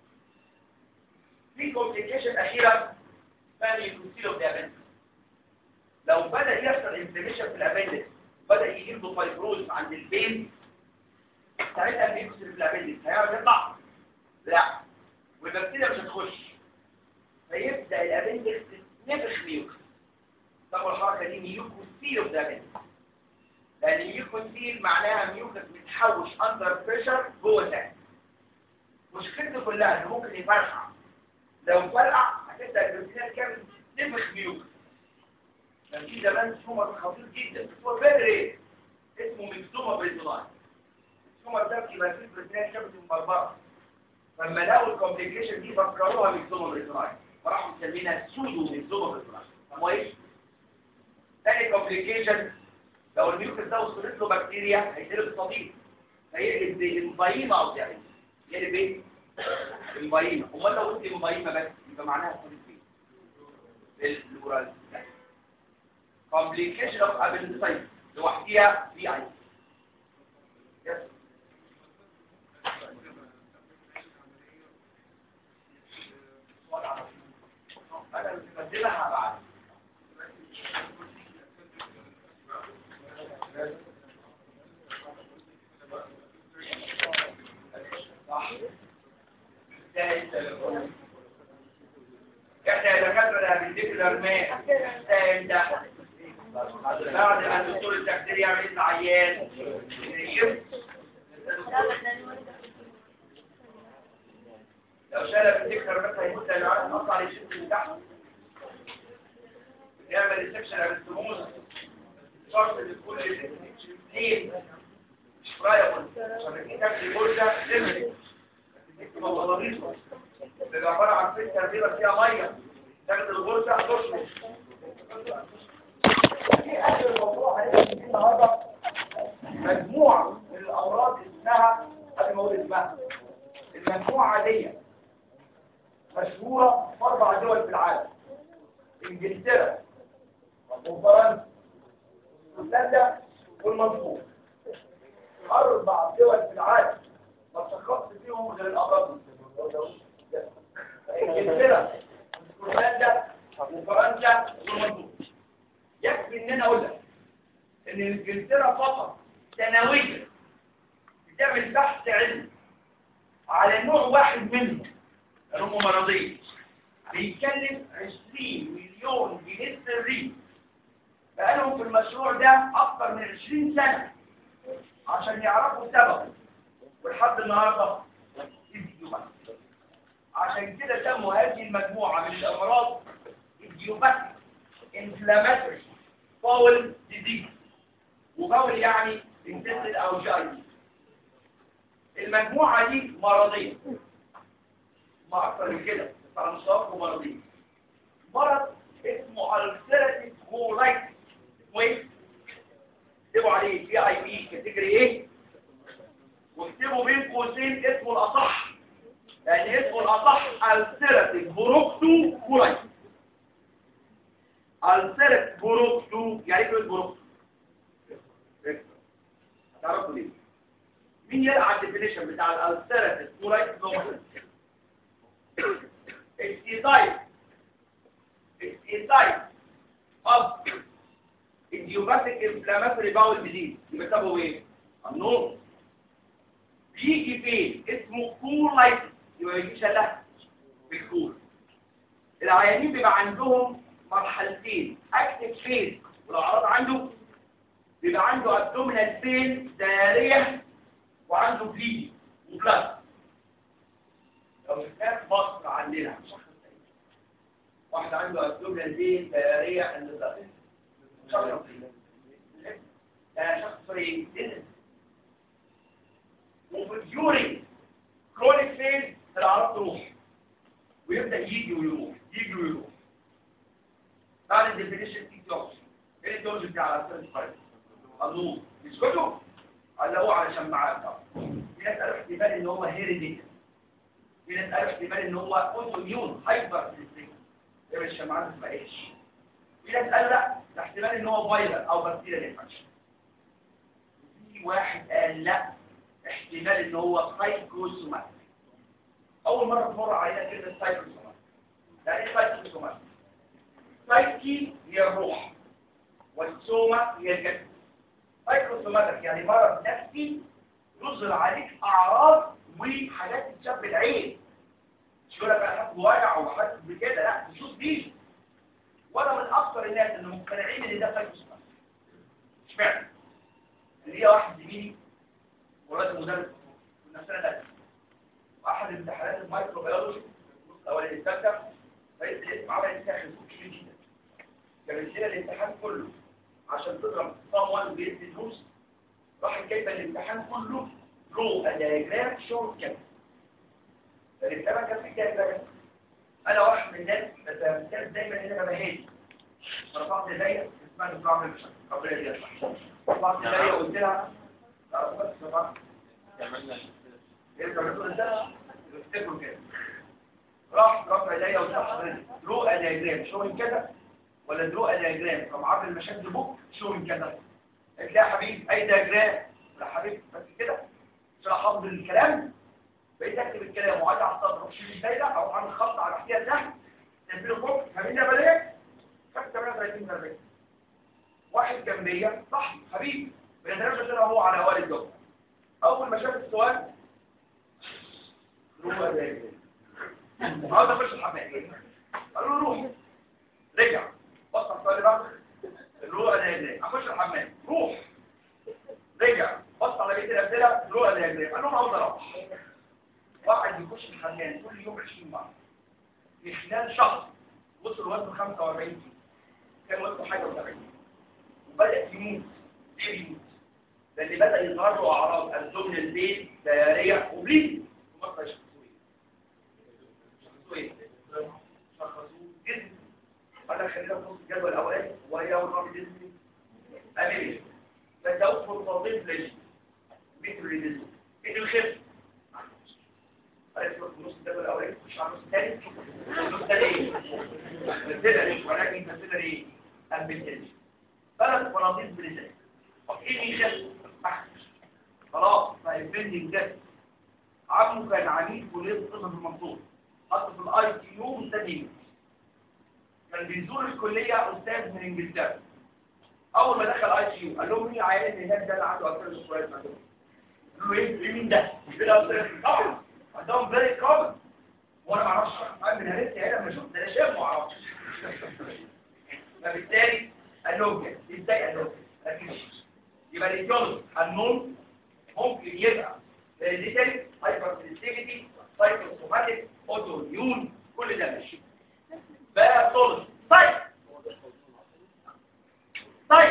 في كومبليكيشن اخيره ثاني كونسيلو في لو بدا يحصل انفلاميشن في الابندكس بدا يجيب له فايبروز عند البين ساعتها بيكسر في الابندكس هيقعد يطلع لا والبكتيريا مش هتخش فيبدا الابندكس تتنفخ ميوكس طب الحركه دي ميوكوسيل اوف ذا لان ميوكوسيل معناها ميوكس متحوش اندر بريشر جوه الدم مشكلته كلها انه ممكن يفرقع لو فرقع هتبدا البكتيريا كامل تنفخ ميوكس كان في زمان سومر خطير جدا بس هو بدري اسمه مكسومة بريزوناي السومر ده بيبقى فيه بريزوناي شبكة مبربرة لما لقوا الكومبليكيشن دي فكروها مكسومة بريزوناي فراحوا مسمينها سودو مكسومة بريزوناي فهو ايه؟ تاني كومبليكيشن لو الميوكس ده وصلت له بكتيريا هيقلب صديق هيقلب زي المبيمة او يعني يقلب ايه؟ المبيمة امال لو قلت مبيمة بس يبقى معناها صديق ايه؟ الورال complication of appendicitis لوحديها في عين انا بقدمها بعد صح احنا يا دكاتره بنديكلر ماء ده بعد ما الدكتور التخدير يعمل العيان لو شال بالدكتور بس هيموت لان عارف نقطع على الشمس اللي تحت يعمل السكشن على السموز شرط لكل اثنين فرايبل عشان تاكل الجرده ليميت بيبقى عباره عن فلتر بيبقى فيها ميه تاخد الغرزه تشرب في اخر الموضوع هنبدا النهارده مجموعه من الامراض اسمها قبل ما اقول اسمها المجموعه دي مشهوره في اربع دول في العالم انجلترا وفرنسا وهولندا والمنصور اربع دول في العالم ما تشخصش فيهم غير الامراض انجلترا وهولندا وفرنسا والمنصور يكفي ان انا اقول لك ان انجلترا فقط سنويا بتعمل بحث علمي على نوع واحد منهم هم مرضين بيتكلم 20 مليون جنيه سري بقالهم في المشروع ده اكثر من 20 سنه عشان يعرفوا سببه ولحد النهارده الديوباتيك عشان كده سموا هذه المجموعه من الامراض الديوباتيك inflammatory bowel disease وبول يعني intestinal او جاي المجموعة دي مرضية ما أكثر من كده فرنساق ومرضية مرض اسمه ulcerative colitis اسمه ايه؟ اكتبوا عليه بي اي بي كاتيجري ايه؟ واكتبوا بين قوسين اسمه الأصح لأن اسمه الأصح ulcerative بروكتو colitis السيرت بروكتو يعني ايه بروكتو هتعرفوا ليه مين يلقى الديفينيشن بتاع الالسيرت كولايت نومر اكسيتايت اكسيتايت اب idiopathic inflammatory bowel disease يبقى سببه ايه النور بيجي فين اسمه كولايت يبقى يجي شلها بالكول العيانين بيبقى عندهم مرحلتين اكتف فيز والاعراض عنده بيبقى عنده ابدومينال بين داريه وعنده بليدي وبلاد لو شفناه في مصر عندنا واحد عنده ابدومينال بين داريه عند البلاد شخص ده شخص فريق وفي اليورين كرونيك فيز الاعراض تروح ويبدا يجي ويروح يجي ويروح بعد الديفينيشن تيجي اوبشن ايه الدوز دي على اساس الفرق النور يسكتوا علقوه على شماعات في ناس قالوا احتمال ان هو هيريديتي في ناس قالوا احتمال ان هو اوتوميون هايبر سيستم يبقى الشماعات ما بقتش في ناس قالوا لا ده احتمال ان هو فيروس او بكتيريا انفكشن في واحد قال لا احتمال ان هو سايكوسومات اول مره تمر علينا كلمه سايكوسومات يعني ايه سايكوسومات سايكي هي الروح والسوما هي الجسد سايكوسوماتك يعني مرض نفسي يظهر عليك اعراض وحاجات تتشاف بالعين مش يقول لك انا حاسس بوجع وحاسس بكده لا تشوف دي وانا من اكثر الناس اللي مقتنعين ان ده سايكوسوماتك اشمعنى اللي هي واحد زميلي ولاد مدرس كنا في سنه ثالثه واحد امتحانات المايكرو بيولوجي الاولاني الثالثه رئيس الاسم عمل امتحان كبير جدا جابت لنا الامتحان كله عشان تضرب صام 1 بيدي دروس راح جايبه الامتحان كله رو دياجرام شو كده الامتحان كان في دياجرام انا واحد من الناس بس دايما ان انا بهادي رفعت ايديا اسمها نظام المشاكل ربنا يرحمها رفعت ايديا وقلت لها لا بس رفعت عملنا افتكروا كده راح رفع ايديا وقلت لها حضرتك رؤى دياجرام شو من كده ولا رؤى دياجرام طب عبر المشاكل بوك شو من كده قلت لها يا حبيبي اي دياجرام لا حبيبي بس كده عشان احفظ الكلام بقيت اكتب الكلام وعلي على السطر واشيل الدايره او اعمل خط على احتياج سهم تنزله فوق فاهمين يا بلاك خدت 38 40 واحد جنبيا صاحبي حبيبي بيدرس عشان هو على والد دكتور اول ما شاف السؤال روح ده عاوز اخش الحمام قال له روح رجع بص على السؤال اللي بعده الروح ده ازاي اخش الحمام روح رجع بص على بيت الاسئله الروح ده ازاي قال له انا عاوز اروح واحد يخش الحمام كل يوم 20 مره في خلال شهر وصل وزنه 45 كيلو كان وزنه حاجه و70 وبدا يموت ليه بيموت؟ لان بدا يظهر له اعراض الزمن البيت دياريه وبليد ومصر يشخصوه ايه؟ شخصوه جسم انا خلينا في نص الجدول الاولاني وهي اول رقم جسمي امريكا فتوفر تنظيف لجي مثل الريديزو ايه الخف عرفت نص الجدول الاولاني مش على النص الثاني النص الثاني كده ولكن كده ايه امبيتنج ثلاث مناطيق بلسان ايه يخف خلاص فالبندنج ده عمه كان عميد كليه الطب في المنصوره حط في الاي تي يو مستديم كان بيزور الكليه استاذ من انجلترا اول ما دخل اي تي يو قال لهم مين العيان اللي هناك ده اللي عنده ارتيريال سكوير قالوا له ايه مين ده؟ طبعا عندهم فيري كومن وانا ما اعرفش اعمل هرست هنا لما شفت ده انا شايف ما اعرفش فبالتالي قال لهم كده ازاي قال لهم كده ركزوا يبقى الايديولوجي النون ممكن يبقى هيريديتري هايبر سنسيتيفيتي سايكوسوماتيك اوتو اميون كل ده ماشي بقى صلح طيب طيب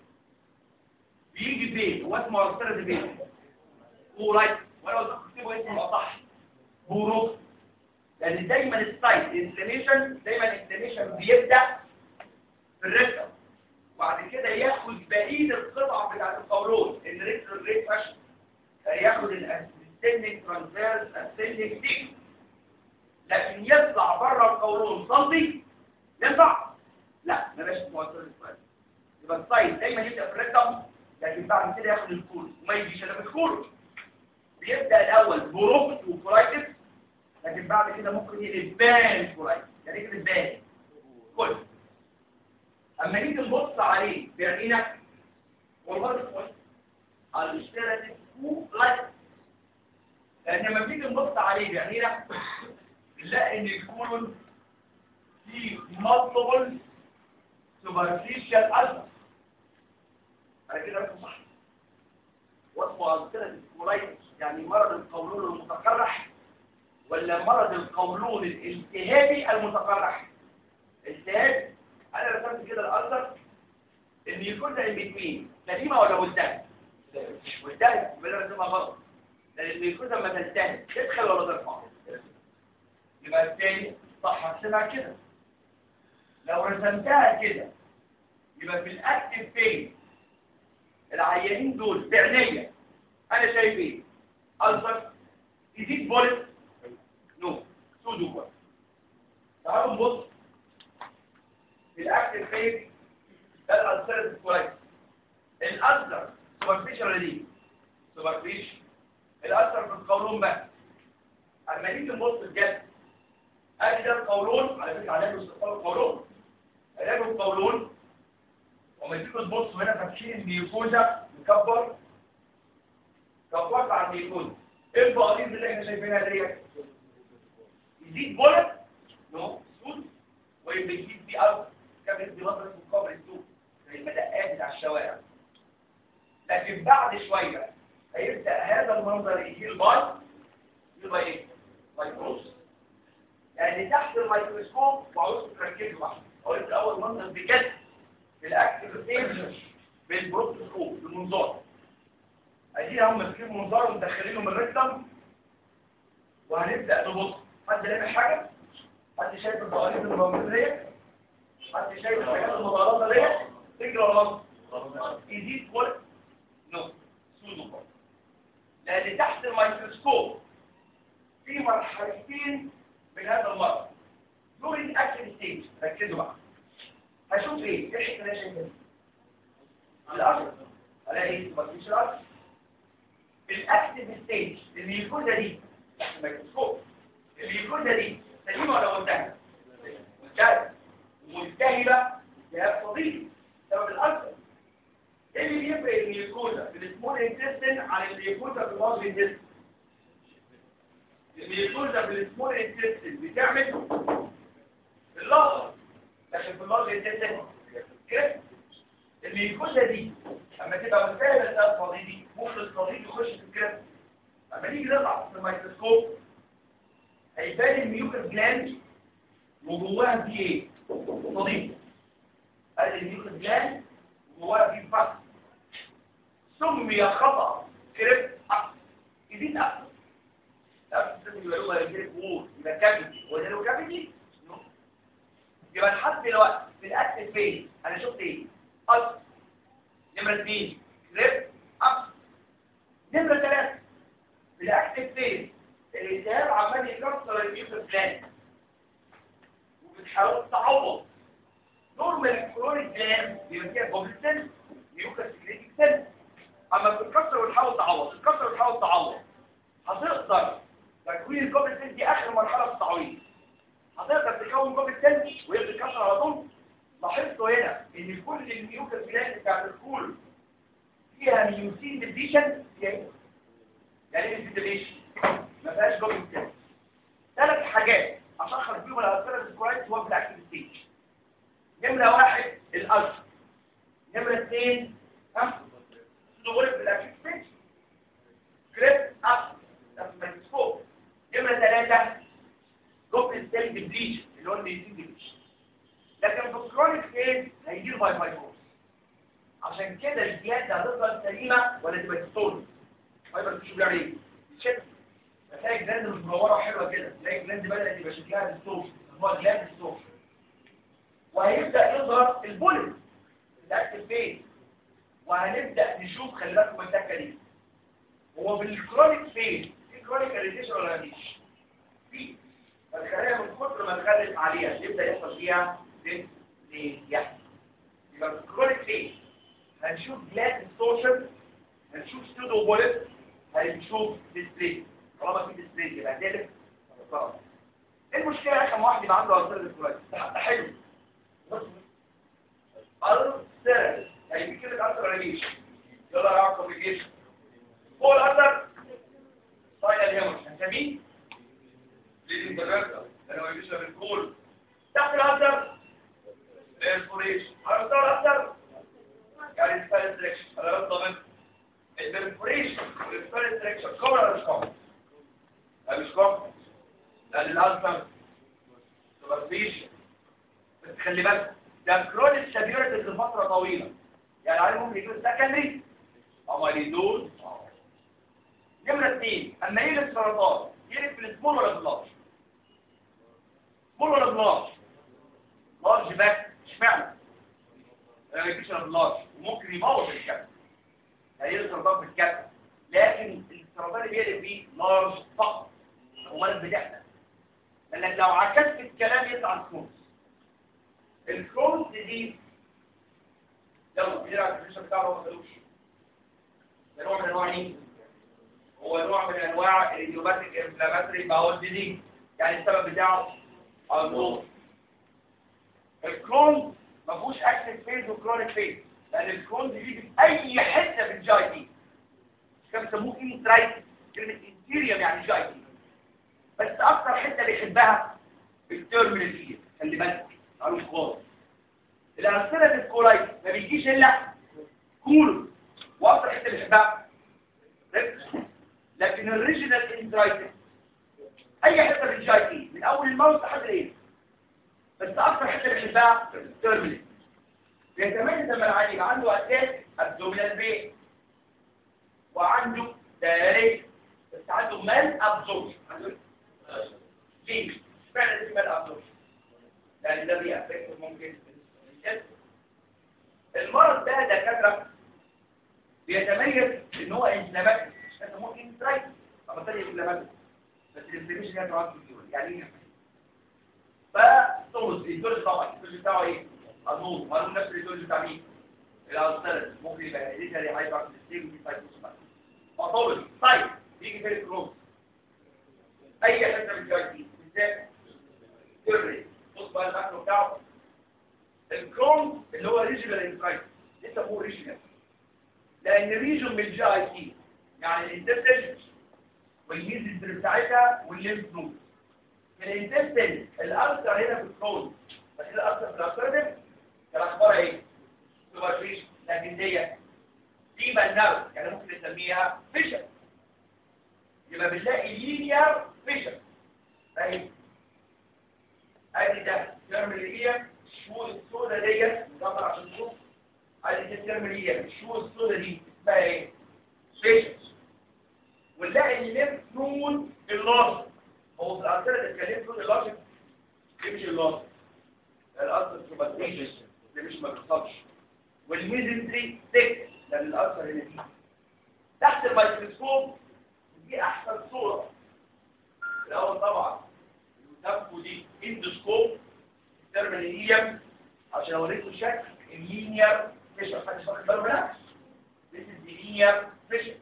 بيجي فين هو اسمه ارسترد فين ورايت وانا قلت اكتبه اسمه صح بوروك لان دايما السايت انفلاميشن دايما الانفلاميشن بيبدا في الريكتم وبعد كده ياخد بقيه القطع بتاعت القولون الريكتر ريت فاشن ياخد الاسندنج ترانسفيرس اسندنج تيك لكن يطلع بره القولون صلبي يطلع لا بلاش مؤثر السايت يبقى السايت دايما يبدا في الريكتم لكن بعد كده ياخد الكول وما يجيش الا بالكول بيبدا الاول بروكت وكولايتس لكن بعد كده ممكن يقلب بان كولايتس يعني ايه يقلب بان كل اما نيجي نبص عليه بعينك والله كويس على الاشتراك كولايتس لان لما بنيجي نبص عليه بعينك نلاقي ان الكولون فيه مالتيبل سوبرفيشال الفا على كده رقم صح واسمه ألسنة كولايتس يعني مرض القولون المتقرح ولا مرض القولون الالتهابي المتقرح التهاب انا رسمت كده الألسر ان يكون ده البيتوين سليمة ولا ملتهب ملتهب يبقى انا رسمها غلط لان يكون لما تلتهب تدخل ولا ترفع يبقى التاني صح هرسمها كده لو رسمتها كده يبقى في الاكتف فين العيانين دول بعناية انا شايف ايه الفر يزيد بولت نو سودو بولت تعالوا نبص في الاكتف فين ده الالسر كويس الالسر سوبرفيشال دي سوبرفيشال الالسر في القولون بقى اما نيجي نبص بجد ادي ده القولون على فكره علاجه استقبال القولون علاجه القولون وما تيجي تبص هنا فاتحين الميوكوزا مكبر كبرت على الميوكوزا ايه البقاليز اللي احنا شايفينها ديت يزيد بولت نو سود ويبقى يزيد دي ارض كمان دي نظره مقابل السوق زي المدقات بتاع الشوارع لكن بعد شويه هيبدا هذا المنظر يجي الباي يبقى ايه؟ مايكروس يعني تحت الميكروسكوب وعاوز تركزوا بقى قلت اول منظر بجد بالاكتيف ستيج بالبروتوسكوب بالمنظار ادينا هم ماسكين منظار ومدخلينه من الريكتم وهنبدا نبص حد لامح حاجه حد شايف البقاليز الموجوده ديت حد شايف الحاجات المتعرضه ديت تجري ولا لا يزيد كل نو سودو كل لان تحت الميكروسكوب في مرحلتين من هذا المرض دول الاكتيف ستيج ركزوا بقى هشوف ايه ايه الحته اللي شايفها الاصل الاقي مفيش الاصل الاكتيف ستيج الميوكوزا دي تحت الميكروسكوب الميوكوزا دي سليمه ولا منتهيه منتهيه ملتهبه يا صديقي سبب الاصل ايه اللي بيفرق الميوكوزا في السمول انتستين عن الميوكوزا في اللارج انتستين الميوكوزا في السمول انتستين بتعمل اللحظه لكن في اللارج انتستين كده الميوكوزا دي اما تبقى مسائل الفاضي دي ممكن الصديق يخش في الكريب اما نيجي نطلع في الميكروسكوب هيبان الميوكس جلاند وجواها في ايه صديق ادي الميوكس جلاند وجواها في فصل سمي خطا كريب اكتر يزيد اكتر نفس السم يبقى له كريب وول يبقى كافيتي وده له كافيتي يبقى لحد دلوقتي في الاكتف فين انا شفت ايه اصل نمره 2 كريب اكتر نمره 3 في الاكتف فين الالتهاب عمال يكسر الميوكس جلاند وبتحاول تعوض نورمال الكرونيك جلاند بيبقى فيها بوبلسن ميوكس سكريتيك سن اما بتتكسر وتحاول تعوض تتكسر وتحاول تعوض هتقدر تكوين الكوبلسن دي اخر مرحله في التعويض هتقدر تكون كوبلسن وهي بتتكسر على طول لاحظتوا هنا ان كل الميوكس جلاند بتاعت الكول فيها ميوسين ديفيشن يعني ايه ديفيشن ما فيهاش جوبل ستيج ثلاث حاجات اشخص بيهم الالترناتيف كويس هو في الاكتيف ستيج نمره واحد الالتر نمره اثنين ها ظهور في الاكتيف ستيج كريب اب ده في الميكروسكوب نمره ثلاثه جوبل ستيج ديبليشن اللي هو النيوتين ديبليشن لكن في الكرونيك ستيج هيجي باي فايبروز عشان كده الجهاز هتفضل سليمه ولا تبقى تستول فايبر تشوف بيعمل ايه يتشد هتلاقي الجلاند مش مدوره حلوه كده تلاقي الجلاند بدات يبقى شكلها ديستوش هو جلاند ديستوش وهيبدا يظهر البوليت الاكتف فين وهنبدا نشوف خلي بالكم من التكه دي هو بالكرونيك فين في كرونيك اريتيشن ولا مفيش في الخلايا من كتر ما تخلف عليها يبدا يحصل فيها يحصل يبقى بالكرونيك فين هنشوف جلاند ديستوشن هنشوف ستودو بوليت هنشوف ديسبلاي طالما في ديسبلاي يبقى هتقلب خلاص ايه المشكله يا اخي واحد يبقى عنده ارثر ديسبلاي ده حتى حلو بص ارثر يعني في كده ارثر ريليشن يلا يا كوميونيكيشن فوق الارثر ساينال هيمور هنسميه ليدنج دايركتور انا ما يجيش بالكول تحت الارثر الانفوريشن على مستوى الارثر يعني سبايل سلكشن انا بس ضمنت البرفوريشن والسبايل سلكشن كومن ولا مش كومن؟ لا مش كومن لان الالتر سوبرفيشن بس خلي بالك ده كرونيك سيفيرتي لفتره طويله يعني عليهم يجوا سكندري او يدول نمره اثنين اما يجي السرطان يجي في السمول ولا بلارج سمول ولا بلارج لارج باك اشمعنى ما يجيش بلارج وممكن يبوظ الكبد هيجي سرطان في الكبد لكن السرطان اللي بيقلب بيه لارج فقط ومرض بتحصل لانك لو عكست الكلام يطلع سموث الكرونز دي يلا بنلعب الديفينيشن بتاعه ما خدوش ده نوع من انواع ايه؟ هو نوع من انواع الايديوباتيك انفلاماتوري باول ديزيز يعني السبب بتاعه النور الكرون ما فيهوش اكتف فيز وكرونيك فيز لان الكرون بيجي في اي حته في الجاي دي كان بيسموه انترايت كلمه انتيريوم يعني جاي دي بس اكتر حته بيحبها التيرمينال خلي بالك معروف خالص الأمثلة الكولايت ما بيجيش إلا كولو وأكتر حتة بيحبها لكن الريجنال انترايتس أي حتة في الجي تي من أول الماوس لحد الإيه بس أكتر حتة بيحبها التيرمينال بيتميز لما العيل يبقى عنده أساس أبدومينال بي وعنده دايريك بس عنده مال أبزوربشن عنده ليه؟ اشمعنى دي مال أبزوربشن؟ لأن ده بيأفكت ممكن المرض ده دكاتره بيتميز ان هو انفلاماتوري اسمه انترايت فبالتالي انفلاماتوري بس الانفلاميشن هي ترانسفيوجن يعني ايه فطوز الدول طبعا الدول بتاعه ايه النور ما نفس الدول بتاع مين الالسترز ممكن يبقى هيريديتري هايبر سيستم دي سايتوسومات باثولوجي طيب يجي في الكروز اي حته من الجي تي بالذات تري بص بقى الماكرو بتاعه الكرون اللي هو ريجنال انترايت لسه هو ريجنال لان ريجن من الجي اي تي يعني الانتستين والميزنتر بتاعتها والليمف نود في الانتستين الالسر هنا في الكرون بس الالسر في الالسردم كان اخبارها ايه؟ سوبرفيشن لكن دي دي مالناو يعني ممكن نسميها فيشر يبقى بنلاقي لينير فيشر اهي ادي ده تعمل ايه الشهور السوداء ديت نظبط عشان نشوف ادي الترميليه الشهور السوداء دي اسمها ايه فيشنز ونلاقي الليمف نود اللارج هو في الارتيريا اللي اتكلمت نود اللارج يمشي اللارج الارتر سوباتيجس اللي مش ما بيحصلش والميزنتري تك لان الارتر هنا دي تحت الميكروسكوب دي احسن صوره الاول طبعا التابكو دي اندوسكوب الترمينية عشان اوريكم شكل اللينير فيشر محدش واخد باله منها This is the linear fissure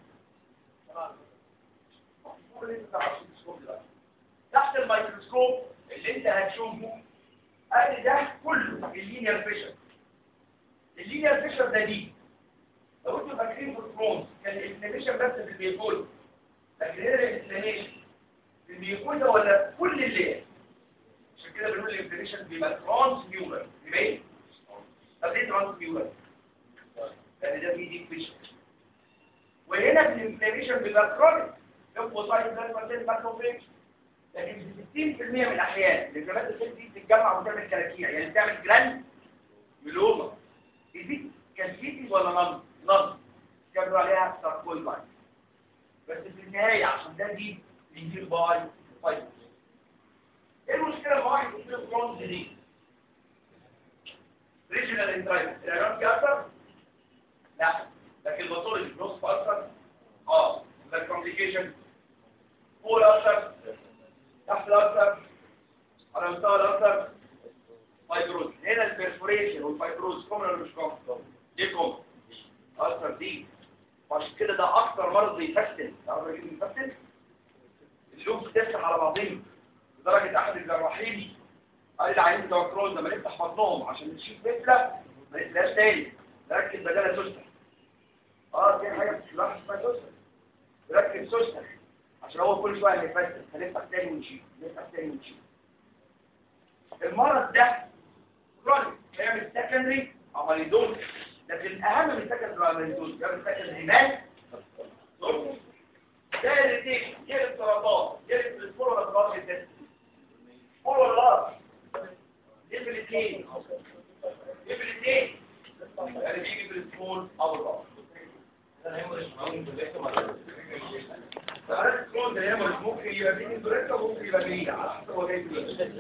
تحت الميكروسكوب اللي انت هتشوفه ادي ده كله اللينير فيشر اللينير فيشر ده دي لو انتوا فاكرين في الكرونز كان الانفلاميشن بس في البيقول لكن هنا الانفلاميشن في البيقول ده ولا كل الليل عشان كده بنقول الانفلاميشن بيبقى ترانس ميولر يبقى ايه؟ طب ليه ترانس ميولر؟ لان ده فيه ديك فيشن وهنا في الانفلاميشن بيبقى كرونيك ليمفوسايت بلازما سيل ماكروفيج لكن في 60% من الاحيان الانفلامات السيل دي بتتجمع وتعمل كراكيع يعني بتعمل جراند ميلوما دي كالسيتي ولا نون؟ نون كانوا عليها ساركويد لاين بس في النهايه عشان ده دي بيجير باي فايبر ايه المشكله مع واحد يصير برونز دي ريجنال انترايت العيان فيه اكتر لا لكن الباثولوجي نص اكتر اه ده كومبليكيشن فول اكتر تحت الاكتر على مستوى الاكتر فايبروز هنا البرفوريشن والفايبروز كومن ولا مش كومن ليه كومن اكتر دي وعشان كده ده اكتر مرض بيفسد تعرف ايه بيفسد اللوب بتفتح على بعضهم لدرجة أحد الجراحين قال العيان بتوع الكرون لما نفتح بطنهم عشان نشيل مثلة ما نقفلهاش تاني نركز بدالة سوستر اه دي حاجة بتشيلها اسمها سوستر نركز سوستر عشان هو كل شوية هيفسد هنفتح تاني ونشيل نفتح تاني ونشيل المرض ده كرونيك هيعمل سكندري اماليدوز لكن اهم من سكندري اماليدوز يعمل سكندري مات ده الريتيشن يقلب سرطان يقلب السبور ولا سرطان الجسم سبور ولا لا يقلب الاثنين يقلب الاثنين يعني بيجي بالسبور او الراس فعرفت كون ده ممكن يبقى بين الدراسه وممكن يبقى بعيد على حسب هو جاي